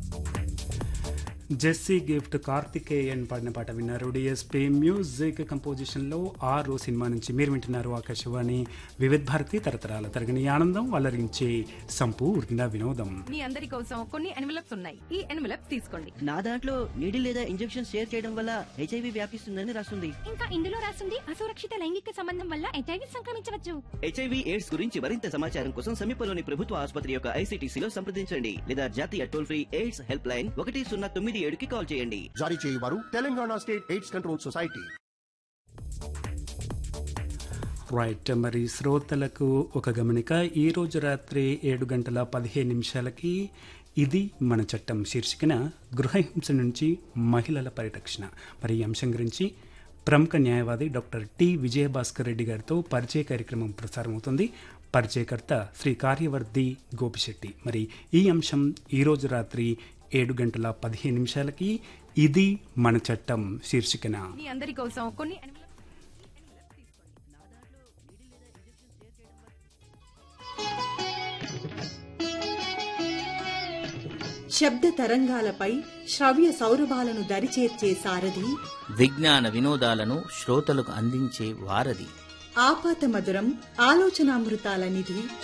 Jessie gift Karthikeyan పాడిన పాట విన్నారు డిఎస్పీ మ్యూజిక్ కంపోజిషన్ లో ఆరు సినిమా నుంచి మీరు వింటున్నారు ఆకాశవాణి వివిధ్ భారతి తరతరాల తరగని ఆనందం వల్లరించే సంపూర్ణ వినోదం మీ అందరి కోసం కొన్ని ఎన్వలప్స్ ఉన్నాయి ఈ ఎన్వలప్స్ తీసుకోండి నా దాంట్లో నీడి లేదా ఇంజెక్షన్ షేర్ చేయడం వల్ల హెచ్ఐవి వ్యాపిస్తుందని రాస్తుంది ఇంకా ఇందులో రాస్తుంది అసురక్షిత లైంగిక సంబంధం వల్ల హెచ్ఐవి సంక్రమించవచ్చు హెచ్ఐవి ఎయిడ్స్ గురించి మరింత సమాచారం కోసం సమీపంలోని ప్రభుత్వ ఆసుపత్రి యొక్క ఐసీటీసీలో సంప్రదించండి లేదా జాతీయ toll free AIDS helpline ఒకటి సున్నా తొమ్మిది ఏడుకి కాల్ చేయండి జారీ చేయవారు Telangana state AIDS control society right మరి శ్రోతలకు ఒక గమనిక ఈ రోజు రాత్రి ఏడు గంటల పదిహేను నిమిషాలకి ఇది మన చట్టం శీర్షికన గృహహింస నుంచి మహిళల పరిరక్షణ మరి ఈ అంశం గురించి ప్రముఖ న్యాయవాది డాక్టర్ టి విజయభాస్కర్ రెడ్డి గారితో పరిచయ కార్యక్రమం ప్రసారమవుతుంది పరిచయకర్త శ్రీ కార్యవర్ధి గోపిశెట్టి మరి ఈ అంశం ఈ రోజు రాత్రి ఏడు గంటల పదిహేను నిమిషాలకి ఇది మన చట్టం శీర్షికన మీ అందరి కోసం కొన్ని envelopes- శబ్ద తరంగాలపై శ్రవ్య సౌరభాలను దరిచేర్చే సారథి విజ్ఞాన వినోదాలను శ్రోతలకు అందించే వారధి ఆపాత మధురం ఆలోచనామృతాల నిధి